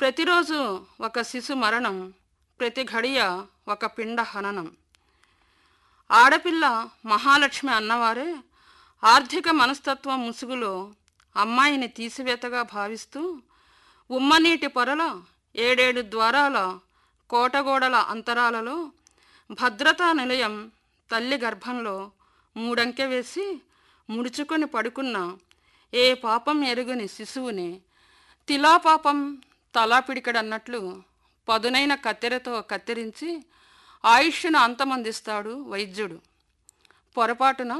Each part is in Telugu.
ప్రతిరోజు ఒక శిశు మరణం ప్రతి ఘడియ ఒక పిండ హననం ఆడపిల్ల మహాలక్ష్మి అన్నవారే ఆర్థిక మనస్తత్వం ముసుగులో అమ్మాయిని తీసివేతగా భావిస్తూ ఉమ్మనీటి పొరల ఏడేడు ద్వారాల కోటగోడల అంతరాలలో భద్రతా నిలయం తల్లి గర్భంలో మూడంకె వేసి ముడుచుకొని పడుకున్న ఏ పాపం ఎరుగుని శిశువుని తిలాపాపం తలాపిడికడన్నట్లు పదునైన కత్తెరతో కత్తిరించి ఆయుష్ను అంతమందిస్తాడు వైద్యుడు పొరపాటున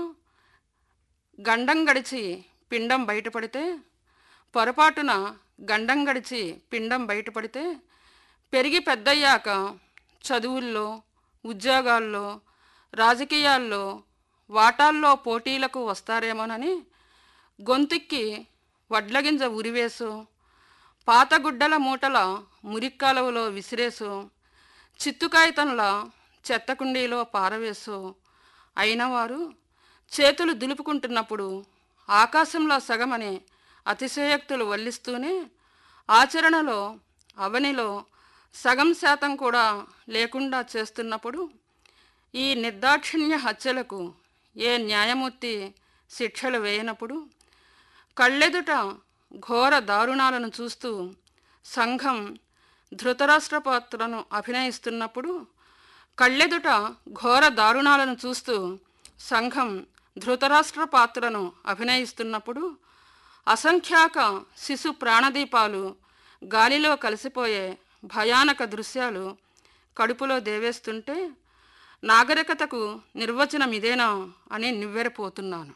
గండం గడిచి పిండం బయటపడితే పొరపాటున గండం గడిచి పిండం బయటపడితే పెరిగి పెద్దయ్యాక చదువుల్లో ఉద్యోగాల్లో రాజకీయాల్లో వాటాల్లో పోటీలకు వస్తారేమోనని గొంతుక్కి వడ్లగింజ ఉరివేసు పాతగుడ్డల మూటల మురిక్కాలవలో విసిరేసు చిత్తుకాయితంలా చెత్తకుండీలో పారవేసు అయినవారు చేతులు దులుపుకుంటున్నప్పుడు ఆకాశంలో సగమని అతిశయోక్తులు వల్లిస్తూనే ఆచరణలో అవనిలో సగం శాతం కూడా లేకుండా చేస్తున్నప్పుడు ఈ నిర్దాక్షిణ్య హత్యలకు ఏ న్యాయమూర్తి శిక్షలు వేయనప్పుడు కళ్ళెదుట ఘోర దారుణాలను చూస్తూ సంఘం ధృతరాష్ట్ర పాత్రను అభినయిస్తున్నప్పుడు కళ్ళెదుట ఘోర దారుణాలను చూస్తూ సంఘం ధృతరాష్ట్ర పాత్రను అభినయిస్తున్నప్పుడు అసంఖ్యాక శిశు ప్రాణదీపాలు గాలిలో కలిసిపోయే భయానక దృశ్యాలు కడుపులో దేవేస్తుంటే నాగరికతకు నిర్వచనం ఇదేనా అని నివ్వెరపోతున్నాను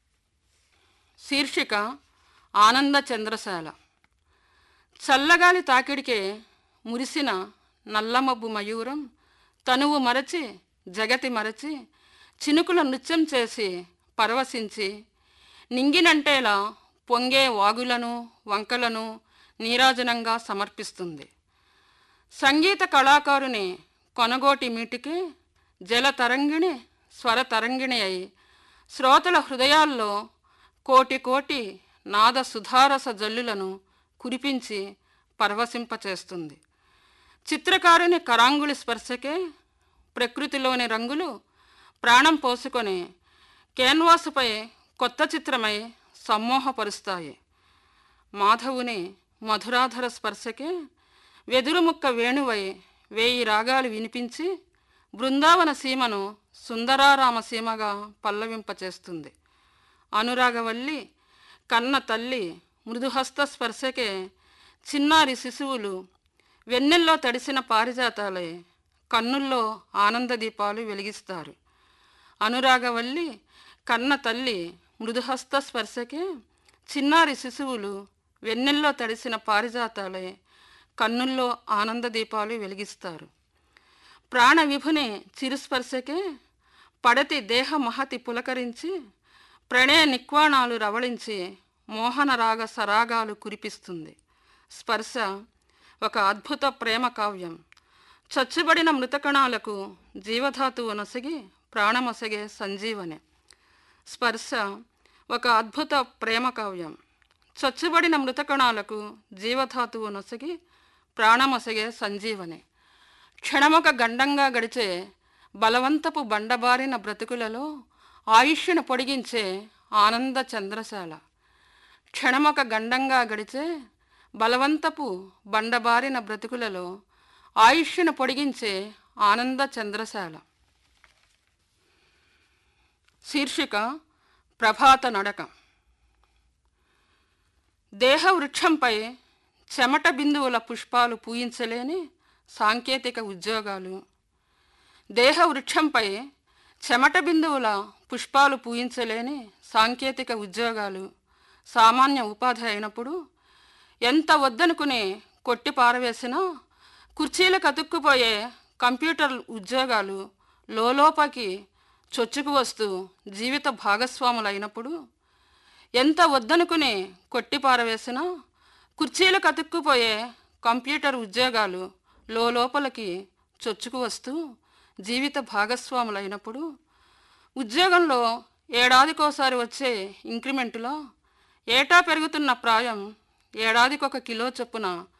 శీర్షిక ఆనంద చంద్రశాల చల్లగాలి తాకిడికే మురిసిన నల్లమబ్బు మయూరం తనువు మరచి జగతి మరచి చినుకుల నృత్యం చేసి పరవశించి నింగినంటేలా పొంగే వాగులను వంకలను నీరాజనంగా సమర్పిస్తుంది సంగీత కళాకారుని కొనగోటి మీటికి జల తరంగిణి స్వర తరంగిణి అయి శ్రోతల హృదయాల్లో కోటి కోటి నాద సుధారస జల్లులను కురిపించి పరవశింపచేస్తుంది చిత్రకారుని కరాంగుళి స్పర్శకే ప్రకృతిలోని రంగులు ప్రాణం పోసుకొని క్యాన్వాసుపై కొత్త చిత్రమై సమ్మోహపరుస్తాయి మాధవుని మధురాధర స్పర్శకే వెదురుముక్క వేణువై వేయి రాగాలు వినిపించి బృందావన సీమను సుందరారామ సీమగా పల్లవింపచేస్తుంది అనురాగవల్లి కన్న తల్లి మృదుహస్త స్పర్శకే చిన్నారి శిశువులు వెన్నెల్లో తడిసిన పారిజాతాలే కన్నుల్లో ఆనంద దీపాలు వెలిగిస్తారు అనురాగవల్లి కన్న తల్లి మృదుహస్త స్పర్శకే చిన్నారి శిశువులు వెన్నెల్లో తడిసిన పారిజాతాలే కన్నుల్లో ఆనంద దీపాలు వెలిగిస్తారు ప్రాణ విభుని చిరుస్పర్శకే పడతి దేహ మహతి పులకరించి ప్రణయ నిక్వాణాలు రవళించి మోహన రాగ సరాగాలు కురిపిస్తుంది స్పర్శ ఒక అద్భుత ప్రేమ కావ్యం చచ్చుబడిన మృతకణాలకు జీవధాతువు నొసగి ప్రాణమొసగే సంజీవని స్పర్శ ఒక అద్భుత ప్రేమ కావ్యం చచ్చుబడిన మృతకణాలకు జీవధాతువు నొసగి ప్రాణమొసగే సంజీవని క్షణమొక గండంగా గడిచే బలవంతపు బండబారిన బ్రతుకులలో ఆయుష్ను పొడిగించే ఆనంద చంద్రశాల క్షణమొక గండంగా గడిచే బలవంతపు బండబారిన బ్రతుకులలో ఆయుష్ను పొడిగించే ఆనంద చంద్రశాల శీర్షిక ప్రభాత నడక దేహ వృక్షంపై చెమట బిందువుల పుష్పాలు పూయించలేని సాంకేతిక ఉద్యోగాలు దేహ వృక్షంపై చెమట బిందువుల పుష్పాలు పూయించలేని సాంకేతిక ఉద్యోగాలు సామాన్య ఉపాధి అయినప్పుడు ఎంత వద్దనుకుని కొట్టి పారవేసినా కుర్చీలకు అతుక్కుపోయే కంప్యూటర్ ఉద్యోగాలు లోలోపకి చొచ్చుకు వస్తూ జీవిత భాగస్వాములైనప్పుడు ఎంత వద్దనుకుని కొట్టి పారవేసినా కుర్చీలకు అతుక్కుపోయే కంప్యూటర్ ఉద్యోగాలు లోపలికి చొచ్చుకు వస్తూ జీవిత భాగస్వాములైనప్పుడు ఉద్యోగంలో ఏడాదికోసారి వచ్చే ఇంక్రిమెంటులో ఏటా పెరుగుతున్న ప్రాయం ఏడాదికొక కిలో చొప్పున